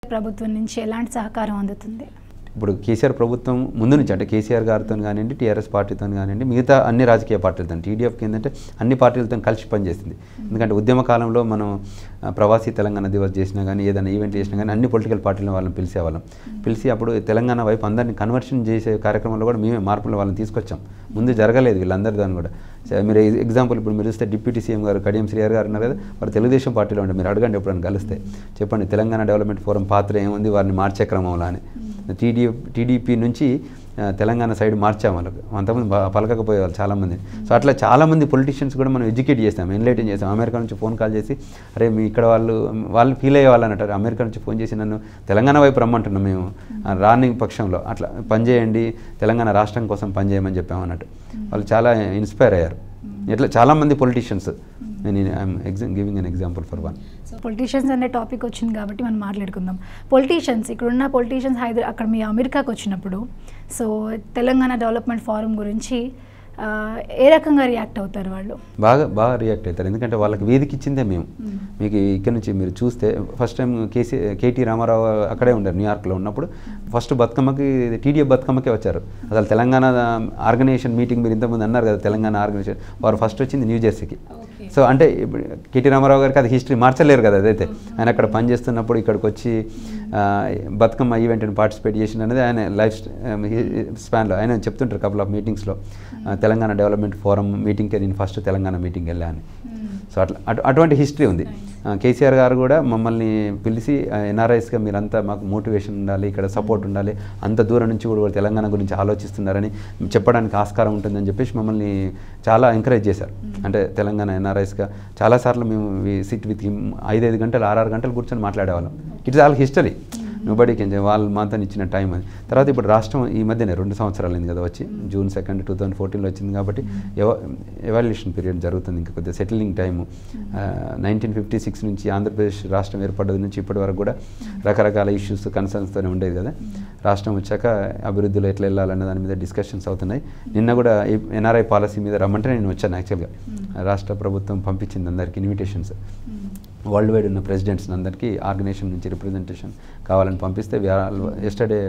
ప్రభుత్వం నుంచి ఎలాంటి సహకారం అందుతుంది ఇప్పుడు కేసీఆర్ ప్రభుత్వం ముందు నుంచి అంటే కేసీఆర్ గారితో కానివ్వండి టీఆర్ఎస్ పార్టీతో కానివ్వండి మిగతా అన్ని రాజకీయ పార్టీలతో టీడీఎఫ్కి ఏంటంటే అన్ని పార్టీలతో కలిసి పనిచేసింది ఎందుకంటే ఉద్యమ కాలంలో మనం ఆ, ప్రవాసీ తెలంగాణ దివస్ చేసినా కానీ ఏదైనా ఈవెంట్ చేసినా కానీ అన్ని పొలిటికల్ పార్టీల వాళ్ళని పిలిచేవాళ్ళం పిలిచి అప్పుడు తెలంగాణ వైపు అందరిని కన్వర్షన్ చేసే కార్యక్రమంలో కూడా మేమే మార్పులు వాళ్ళని తీసుకొచ్చాం ముందు జరగలేదు వీళ్ళందరి దాన్ని కూడా సరే, మీరు ఎగ్జాంపుల్ ఇప్పుడు మీరు చూస్తే డిప్యూటీ సీఎం గారు కడియం శ్రీఆర్ గారు ఉన్నారు కదా వారు తెలుగుదేశం పార్టీలో ఉంటే మీరు అడగండి ఎప్పుడైనా కలిస్తే చెప్పండి తెలంగాణ డెవలప్మెంట్ ఫోరం పాత్ర ఏముంది వారిని మార్చే క్రమంలో అని టీడీ టీడీపీ నుంచి ఆ, తెలంగాణ సైడ్ మార్చాం వాళ్ళకి అంతమంది బా- పలకకపోయేవాళ్ళు చాలామంది సో అట్లా చాలామంది పొలిటీషియన్స్ కూడా మనం ఎడ్యుకేట్ చేస్తాం ఎన్లైటన్ చేస్తాం అమెరికా నుంచి ఫోన్ కాల్ చేసి అరే మీ ఇక్కడ వాళ్ళు వాళ్ళు ఫీల్ అయ్యే వాళ్ళు అంటారు అమెరికా నుంచి ఫోన్ చేసి నన్ను తెలంగాణ వైపు రమ్మంటున్నాం మేము ఆ, రాని పక్షంలో అట్లా పనిచేయండి తెలంగాణ రాష్ట్రం కోసం పనిచేయమని చెప్పామన్నట్టు వాళ్ళు చాలా ఇన్స్పైర్ అయ్యారు ఇట్లా చాలామంది పొలిటీషియన్స్ నేను I'm exam giving an example for one so politicians అనే టాపిక్ వచ్చింది కాబట్టి మనం మాట్లాడుకుందాం పొలిటీషియన్స్ ఇక్కడున్న పొలిటీషియన్స్ హైదరా అక్కడ మీ అమెరికాకి వచ్చినప్పుడు సో తెలంగాణ డెవలప్మెంట్ ఫోరం గురించి ఆ, ఏ రకంగా రియాక్ట్ అవుతారు వాళ్ళు బాగా బాగా రియాక్ట్ అవుతారు ఎందుకంటే వాళ్ళకి వేదిక ఇచ్చిందే మేము మీకు ఇక్కడ నుంచి మీరు చూస్తే first time KC KT Rama Rao అక్కడే ఉండారు న్యూయార్క్లో ఉన్నప్పుడు ఫస్ట్ బతుకమ్మకి టీడీఎఫ్ బతుకమ్మకే వచ్చారు అసలు తెలంగాణ ఆర్గనైజేషన్ మీటింగ్ మీరు ఇంతకుముందు అన్నారు కదా తెలంగాణ ఆర్గనైజేషన్ వారు ఫస్ట్ వచ్చింది న్యూ జెర్సీకి సో అంటే ఇప్పుడు కేటీ రామారావు గారికి అది హిస్టరీ మార్చలేరు కదా అదైతే ఆయన అక్కడ పనిచేస్తున్నప్పుడు ఇక్కడికి వచ్చి ఆ, బతుకమ్మ ఈవెంట్ని పార్టిసిపేట్ చేసిన అనేది ఆయన లైఫ్ స్పాన్లో ఆయన చెప్తుంటారు కపుల్ ఆఫ్ మీటింగ్స్లో తెలంగాణ డెవలప్మెంట్ ఫోరం మీటింగ్కే నేను ఫస్ట్ తెలంగాణ మీటింగ్ వెళ్ళాను సో అట్లా అటు అటువంటి హిస్టరీ ఉంది ఆ, కేసీఆర్ గారు కూడా మమ్మల్ని పిలిచి ఎన్ఆర్ఐస్గా మీరంతా మాకు మోటివేషన్ ఉండాలి ఇక్కడ సపోర్ట్ ఉండాలి అంత దూరం నుంచి కూడా తెలంగాణ గురించి ఆలోచిస్తున్నారని చెప్పడానికి ఆస్కారం ఉంటుందని చెప్పేసి మమ్మల్ని చాలా ఎంకరేజ్ చేశారు అంటే తెలంగాణ ఎన్ఆర్ఐస్గా చాలాసార్లు మేము సిట్ విత్ హిమ్ ఐదైదు గంటలు ఆరారు గంటలు కూర్చొని మాట్లాడేవాళ్ళం it's all history nobody can వాళ్ళు మాతో ఇచ్చిన టైం అది తర్వాత ఇప్పుడు రాష్ట్రం ఈ మధ్యనే రెండు సంవత్సరాలు అయింది కదా వచ్చి జూన్ సెకండ్ టూ థౌసండ్ ఫోర్టీన్లో వచ్చింది కాబట్టి ఎవ ఎవాల్యుయేషన్ పీరియడ్ జరుగుతుంది ఇంకా కొద్దిగా settling time nineteen fifty six నుంచి ఆంధ్రప్రదేశ్ రాష్ట్రం ఏర్పడ్డది నుంచి ఇప్పటి వరకు కూడా రకరకాల ఇష్యూస్ కన్సర్న్స్తోనే ఉండేది కదా రాష్ట్రం వచ్చాక అభివృద్ధిలో ఎట్లా వెళ్ళాలన్న దాని మీద డిస్కషన్స్ అవుతున్నాయి నిన్న కూడా ఎన్ఆర్ఐ పాలసీ మీద రమ్మంటే నేను వచ్చాను యాక్చువల్గా రాష్ట్ర ప్రభుత్వం పంపించింది అందరికీ ఇన్విటేషన్స్ వరల్డ్ వైడ్ ఉన్న ప్రెసిడెంట్స్ అందరికీ ఆర్గనైజేషన్ నుంచి రిప్రజెంటేషన్ కావాలని పంపిస్తే ఎస్టర్డే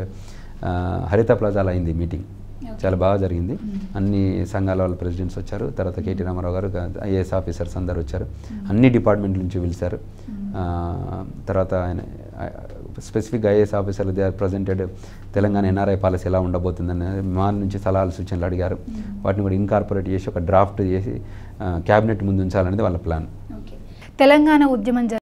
హరిత ప్లాజాలో అయింది మీటింగ్ చాలా బాగా జరిగింది అన్ని సంఘాల వాళ్ళ ప్రెసిడెంట్స్ వచ్చారు తర్వాత కేటీ రామారావు గారు ఐఏఎస్ ఆఫీసర్స్ అందరు వచ్చారు అన్ని డిపార్ట్మెంట్ నుంచి పిలిచారు ఆ, తర్వాత ఆయన స్పెసిఫిక్ ఐఏఎస్ ఆఫీసర్లు they are presented Telangana NRI policy ఎలా ఉండబోతుందని మా నుంచి సలహాలు సూచనలు అడిగారు వాటిని కూడా ఇన్కార్పొరేట్ చేసి ఒక డ్రాఫ్ట్ చేసి క్యాబినెట్ ముందు ఉంచాలనేది వాళ్ళ ప్లాన్ తెలంగాణ ఉద్యమం